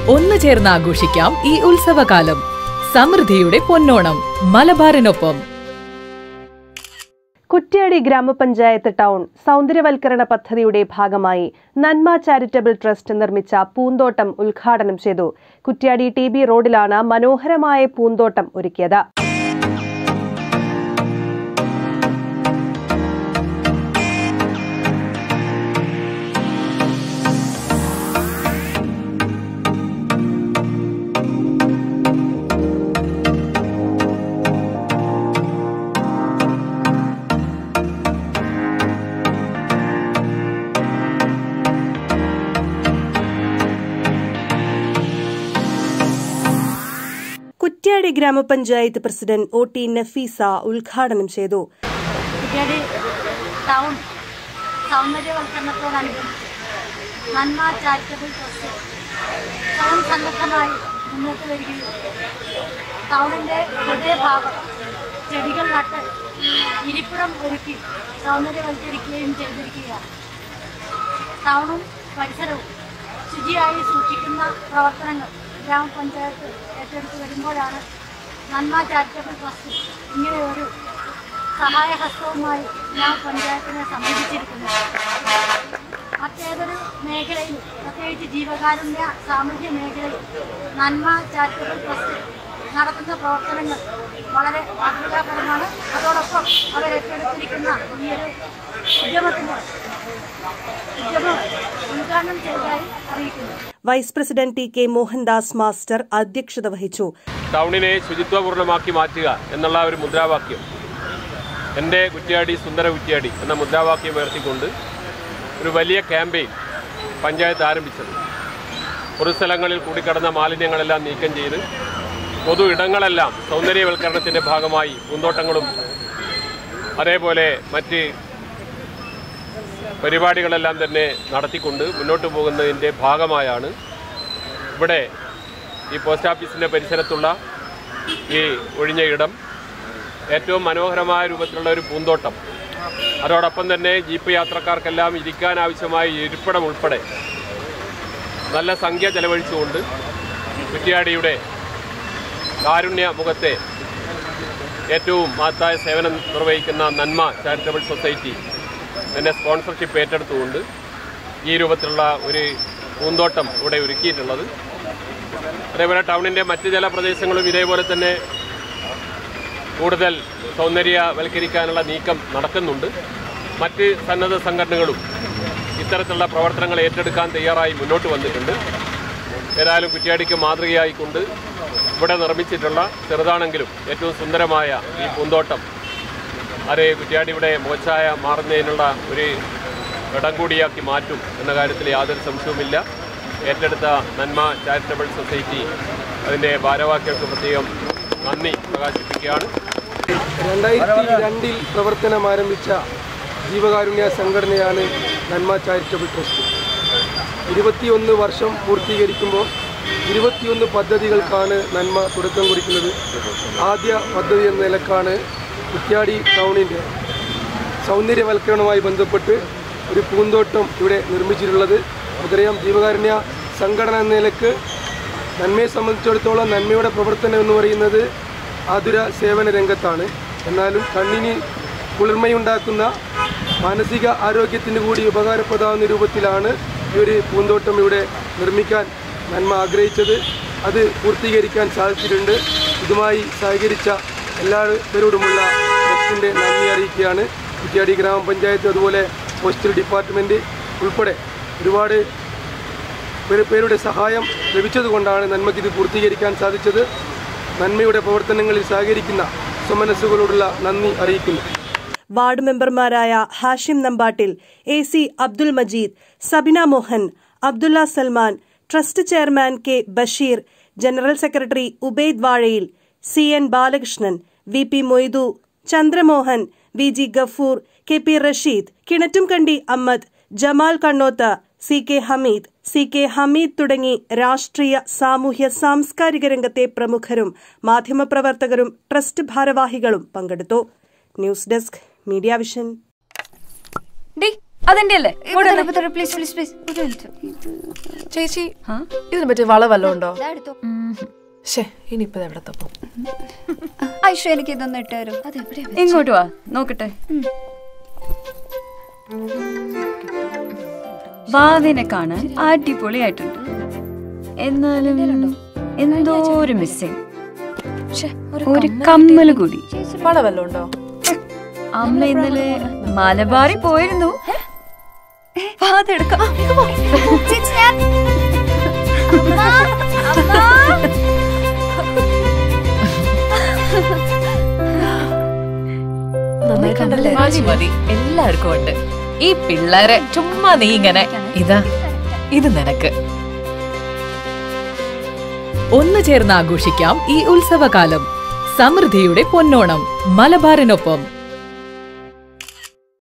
ഒന്നു ചേർന്ന് ആഘോഷിക്കാം ഈ ഉത്സവകാലം സമൃദ്ധിയുടെ പൊന്നോണം മലബാറിനൊപ്പം കുറ്റ്യാടി ഗ്രാമപഞ്ചായത്ത് ടൗൺ സൗന്ദര്യവൽക്കരണ പദ്ധതിയുടെ ഭാഗമായി നന്മ ചാരിറ്റബിൾ ട്രസ്റ്റ് നിർമ്മിച്ച പൂന്തോട്ടം ഉദ്ഘാടനം ചെയ്തു കുറ്റ്യാടി ടി ബി റോഡിലാണ് മനോഹരമായ പൂന്തോട്ടം ഒരുക്കിയത് കുറ്റ്യാടി ഗ്രാമപഞ്ചായത്ത് പ്രസിഡന്റ് ഒ ടി നഫീസ ഉദ്ഘാടനം ചെയ്തു കുറ്റ്യാടി ടൗൺ സൗന്ദര്യവൽക്കരണത്തോടനുബന്ധിച്ച് നന്മ ചാരിറ്റബിൾ ട്രസ്റ്റ് സ്വയം സംരക്ഷണമായി മുന്നോട്ട് വരികയും ടൗണിൻ്റെ ഹൃദയഭാഗം ചെടികൾ നട്ട് ഇരിപ്പിടം ഒരുക്കി സൗന്ദര്യവൽക്കരിക്കുകയും ചെയ്തിരിക്കുകയാണ് ടൗണും പരിസരവും ശുചിയായി സൂക്ഷിക്കുന്ന പ്രവർത്തനങ്ങൾ ഗ്രാമപഞ്ചായത്ത് ഏറ്റെടുത്ത് വരുമ്പോഴാണ് നന്മ ചാരിറ്റബിൾ ട്രസ്റ്റ് ഇങ്ങനെ ഒരു സഹായഹസ്തവുമായി ഗ്രാമപഞ്ചായത്തിനെ സമീപിച്ചിരിക്കുന്നത് മറ്റേതൊരു മേഖലയിൽ പ്രത്യേകിച്ച് ജീവകാരുണ്യ സാമൂഹ്യ മേഖലയിൽ നന്മ ചാരിറ്റബിൾ ട്രസ്റ്റ് നടത്തുന്ന പ്രവർത്തനങ്ങൾ വളരെ മാതൃകാപരമാണ് അതോടൊപ്പം അവരേറ്റെടുത്തിരിക്കുന്ന ഈ ഒരു ഉദ്യമത്തിൻ്റെ ഉദ്യമം ഉദ്ഘാടനം ചെയ്തതായി അറിയിക്കുന്നു vice president T K Mohandas master അധ്യക്ഷത വഹിച്ചു ടൗണിനെ ശുചിത്വപൂർണ്ണമാക്കി മാറ്റുക എന്നുള്ള ഒരു മുദ്രാവാക്യം എൻ്റെ കുറ്റ്യാടി സുന്ദര കുറ്റ്യാടി എന്ന മുദ്രാവാക്യം ഉയർത്തിക്കൊണ്ട് ഒരു വലിയ ക്യാമ്പയിൻ പഞ്ചായത്ത് ആരംഭിച്ചത് പൊതുസ്ഥലങ്ങളിൽ കൂടിക്കടന്ന മാലിന്യങ്ങളെല്ലാം നീക്കം ചെയ്ത് പൊതു ഇടങ്ങളെല്ലാം സൗന്ദര്യവൽക്കരണത്തിൻ്റെ ഭാഗമായി പൂന്തോട്ടങ്ങളും അതേപോലെ മറ്റ് പരിപാടികളെല്ലാം തന്നെ നടത്തിക്കൊണ്ട് മുന്നോട്ട് പോകുന്നതിൻ്റെ ഭാഗമായാണ് ഇവിടെ ഈ പോസ്റ്റ് ഓഫീസിൻ്റെ പരിസരത്തുള്ള ഈ ഒഴിഞ്ഞ ഇടം ഏറ്റവും മനോഹരമായ രൂപത്തിലുള്ള ഒരു പൂന്തോട്ടം അതോടൊപ്പം തന്നെ ജീപ്പ് യാത്രക്കാർക്കെല്ലാം ഇരിക്കാൻ ആവശ്യമായ ഇരിപ്പിടം ഉൾപ്പെടെ നല്ല സംഖ്യ ചെലവഴിച്ചുകൊണ്ട് കുറ്റിയാടിയുടെ കാരുണ്യ മുഖത്തെ ഏറ്റവും മഹത്തായ സേവനം നിർവഹിക്കുന്ന നന്മ ചാരിറ്റബിൾ സൊസൈറ്റി എൻ്റെ സ്പോൺസർഷിപ്പ് ഏറ്റെടുത്തുകൊണ്ട് ഈ രൂപത്തിലുള്ള ഒരു പൂന്തോട്ടം ഇവിടെ ഒരുക്കിയിട്ടുള്ളത് അതേപോലെ ടൗണിൻ്റെ മറ്റ് ചില പ്രദേശങ്ങളും ഇതേപോലെ തന്നെ കൂടുതൽ സൗന്ദര്യവൽക്കരിക്കാനുള്ള നീക്കം നടക്കുന്നുണ്ട് മറ്റ് സന്നദ്ധ സംഘടനകളും ഇത്തരത്തിലുള്ള പ്രവർത്തനങ്ങൾ ഏറ്റെടുക്കാൻ തയ്യാറായി മുന്നോട്ട് വന്നിട്ടുണ്ട് ഏതായാലും കുറ്റ്യാടിക്ക് മാതൃകയായിക്കൊണ്ട് ഇവിടെ നിർമ്മിച്ചിട്ടുള്ള ചെറുതാണെങ്കിലും ഏറ്റവും സുന്ദരമായ ഈ പൂന്തോട്ടം അത് കുറ്റ്യാടിയുടെ മോച്ചായ മാറുന്നതിനുള്ള ഒരു ഇടം കൂടിയാക്കി മാറ്റും എന്ന കാര്യത്തിൽ യാതൊരു സംശയവുമില്ല ഏറ്റെടുത്ത നന്മ ചാരിറ്റബിൾ സൊസൈറ്റി അതിൻ്റെ ഭാരവാഹികൾക്ക് പ്രത്യേകം നന്ദി പ്രകാശിപ്പിക്കുകയാണ് രണ്ടായിരത്തി രണ്ടിൽ പ്രവർത്തനം ആരംഭിച്ച ജീവകാരുണ്യ സംഘടനയാണ് നന്മ ചാരിറ്റബിൾ ട്രസ്റ്റ് ഇരുപത്തിയൊന്ന് വർഷം പൂർത്തീകരിക്കുമ്പോൾ ഇരുപത്തിയൊന്ന് പദ്ധതികൾക്കാണ് നന്മ തുടക്കം കുറിക്കുന്നത് ആദ്യ പദ്ധതി എന്ന നിലക്കാണ് കുറ്റ്യാടി ടൗണിൻ്റെ സൗന്ദര്യവൽക്കരണവുമായി ബന്ധപ്പെട്ട് ഒരു പൂന്തോട്ടം ഇവിടെ നിർമ്മിച്ചിട്ടുള്ളത് നമുക്കറിയാം ജീവകാരുണ്യ സംഘടന എന്ന നിലക്ക് നന്മയെ സംബന്ധിച്ചിടത്തോളം നന്മയുടെ പ്രവർത്തനം എന്ന് പറയുന്നത് ആതുര സേവന രംഗത്താണ് എന്നാലും കണ്ണിന് കുളിർമയുണ്ടാക്കുന്ന മാനസിക ആരോഗ്യത്തിന് കൂടി ഉപകാരപ്രദമാകുന്ന രൂപത്തിലാണ് ഈ ഒരു പൂന്തോട്ടം ഇവിടെ നിർമ്മിക്കാൻ നന്മ ആഗ്രഹിച്ചത് അത് പൂർത്തീകരിക്കാൻ സാധിച്ചിട്ടുണ്ട് ഇതുമായി സഹകരിച്ച എല്ലാവരോടുമുള്ള ട്രസ്റ്റിൻ്റെ നന്ദി അറിയിക്കുകയാണ് കുറ്റ്യാടി ഗ്രാമപഞ്ചായത്ത് അതുപോലെ പോസ്റ്റൽ ഡിപ്പാർട്ട്മെൻറ്റ് ഉൾപ്പെടെ ഒരുപാട് പേര് പേരുടെ സഹായം ലഭിച്ചതുകൊണ്ടാണ് നന്മയ്ക്ക് ഇത് പൂർത്തീകരിക്കാൻ സാധിച്ചത് നന്മയുടെ പ്രവർത്തനങ്ങളിൽ സഹകരിക്കുന്ന സ്വമനസ്സുകളോടുള്ള നന്ദി അറിയിക്കുന്നു വാർഡ് മെമ്പർമാരായ Hashim Nambattil A C Abdul Majeed Sabina Mohan Abdulla Salman trust chairman K Basheer general secretary Ubaid Vazhayil C N Balakrishnan V P Moidu Chandramohan V G Gafoor K P Rasheed Kinattumkandi Ahammed Jamal Kannoth C K Hameed C K Hameed തുടങ്ങി രാഷ്ട്രീയ സാമൂഹ്യ സാംസ്കാരിക രംഗത്തെ പ്രമുഖരും മാധ്യമപ്രവർത്തകരും ട്രസ്റ്റ് ഭാരവാഹികളും പങ്കെടുത്തു news desk media vision day അതെന്റെ അല്ലേ പ്ലീസ് പ്ലീസ് പ്ലീസ് ഒരു മിനിറ്റ് ചേച്ചി ആ? ഇതിനെ പറ്റിയ വള വല്ലതും ഉണ്ടോ എടുത്തോ ശേ ഇനിയിപ്പോ എവിടെ തപ്പും ഐഷു എനിക്ക് ഇതൊന്ന് ഇട്ട് തരും ഇങ്ങോട്ട് വാ നോക്കട്ടെ വാവിനെ കാണാൻ അടിപൊളിയായിട്ടുണ്ട് എന്നാലും എന്തോ ഒരു മിസ്സിങ് ഒരു കമ്മൽ കൂടി വള വല്ലതും ഉണ്ടോ അമ്മ ഇന്നലെ മലബാറിൽ പോയിരുന്നു വാ, അതെടുക്കാം. ചേച്ചി, ഞാൻ- അമ്മ, അമ്മ. നന്നായി കണ്ടല്ലേ മതി മതി എല്ലാവർക്കും ഉണ്ട് ഈ പിള്ളേരെ ചുമ്മാ നീ ഇങ്ങനെ ഇതാ ഇത് നിനക്ക് ഒന്നു ചേർന്ന് ആഘോഷിക്കാം ഈ ഉത്സവകാലം സമൃദ്ധിയുടെ പൊന്നോണം മലബാറിനൊപ്പം